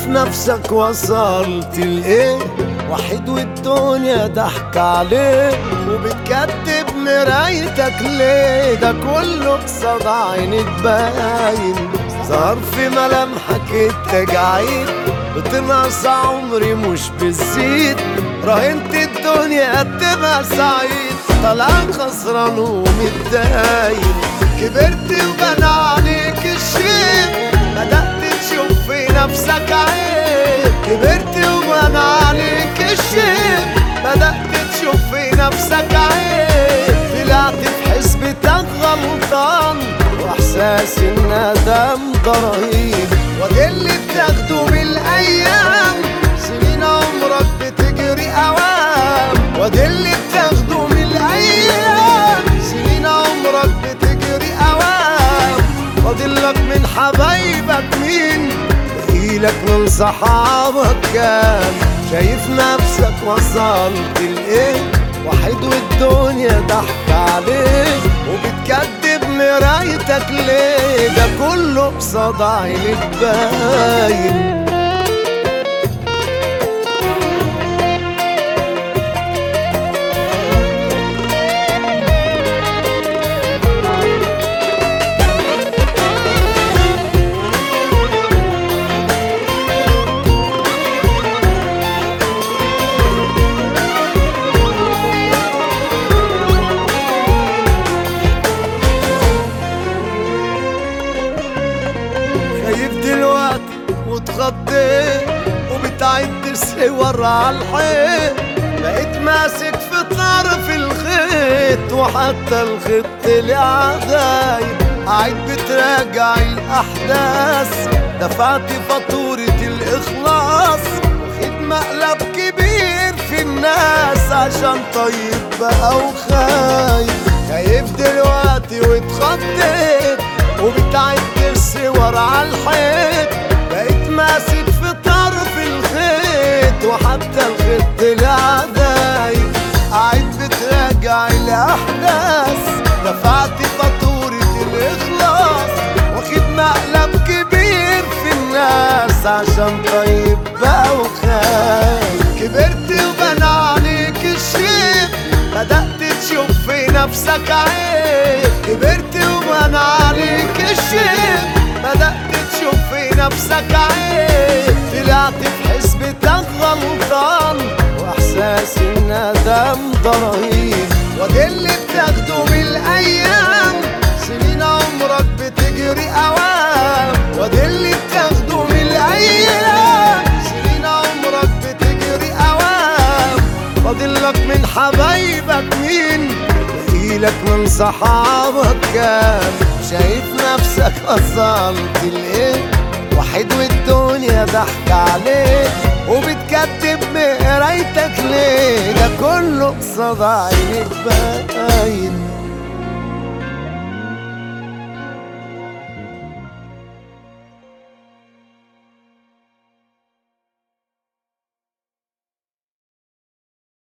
نفسك وصلت لإيه وحيد والدنيا ضحك عليك وبتكدب مرايتك ليه ده كله قصاد عينك باين ظهر في ملامحك التجاعيد بتنقص عمري مش بتزيد راهنت الدنيا تبقى سعيد طلع خسران ومتداين كبرت وبنى عليك الشيب بدأت تشوف في نفسك عيب كبرت وبنى عليك الشيب بدأت تشوف في نفسك عيب طلعت في حسبتك غلطان واحساس الندم ده رهيب وادي اللي بتاخده بالايام سنين عمرك بتجري اوام وادي اللي بتاخده من الايام سنين عمرك بتجري اوام فاضلك من حبايبك مين بقيلك من صحابك كام شايف نفسك وصلت لايه وحيد والدنيا ضحك عليك وبتكدب مرايتك ليه ده كله قصاد عينك باين خايف دلوقتي واتغطيت وبتعد الصور على الحيط بقيت ماسك في طرف الخيط وحتى الخيط طلع غايب قاعد بتراجع الاحداث دفعت فاتورة الاخلاص واخد مقلب كبير في الناس عشان طيب بقى وخايف خايف دلوقتي واتخضيت وبتعد الصور على الحيط بقيت ماسك في طرف الخيط وحتى الخيط طلع دايب قاعد بتراجع الاحداث دفعت فاتورة الاخلاص واخد مقلب كبير في الناس عشان طيب بقى وخايف كبرت وبنى عليك الشيب بدأت تشوف في نفسك عيب كبرت وبنى عليك الشيب بدأت تشوف في نفسك عيب طلعت في حسبتك غلطان واحساس الندم ده رهيب وادي اللي بتاخده من الايام سنين عمرك بتجري اوام وادي اللي بتاخده من الايام سنين عمرك بتجري اوام فاضلك من حبايبك مين بقيلك من صحابك كام شايف نفسك وصلت لايه وحيد والدنيا ضحك عليك وبتكتب بقرايتك ليه ده كله قصاد عينك باين